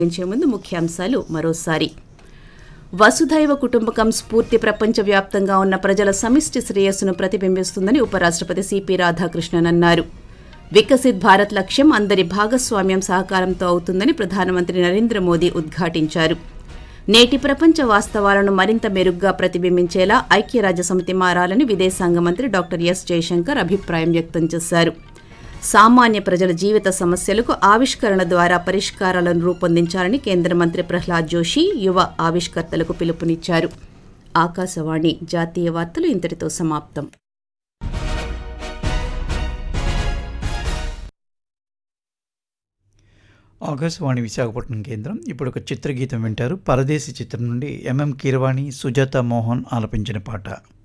ముగించే ముందు ముఖ్యాంశాలు మరోసారి వసుధైవ కుటుంబకం స్ఫూర్తి ప్రపంచవ్యాప్తంగా ఉన్న ప్రజల సమిష్టి శ్రేయస్సును ప్రతిబింబిస్తుందని ఉపరాష్ట్రపతి సిపి రాధాకృష్ణన్ అన్నారు వికసిత్ భారత్ లక్ష్యం అందరి భాగస్వామ్యం సహకారంతో అవుతుందని ప్రధానమంత్రి నరేంద్ర మోదీ ఉద్ఘాటించారు నేటి ప్రపంచ వాస్తవాలను మరింత మెరుగ్గా ప్రతిబింబించేలా ఐక్యరాజ్యసమితి మారాలని విదేశాంగ మంత్రి డాక్టర్ ఎస్ జయశంకర్ అభిప్రాయం వ్యక్తం చేశారు సామాన్య ప్రజల జీవిత సమస్యలకు ఆవిష్కరణ ద్వారా పరిష్కారాలను రూపొందించాలని కేంద్ర మంత్రి ప్రహ్లాద్ జోషి యువ ఆవిష్కర్తలకు పిలుపునిచ్చారు ఆకాశవాణి జాతీయ వార్తలు ఇంతటితో సమాప్తం ఆకాశవాణి విశాఖపట్నం కేంద్రం ఇప్పుడు ఒక చిత్రగీతం వింటారు పరదేశి చిత్రం నుండి ఎంఎం కీరవాణి సుజాత మోహన్ ఆలపించిన పాట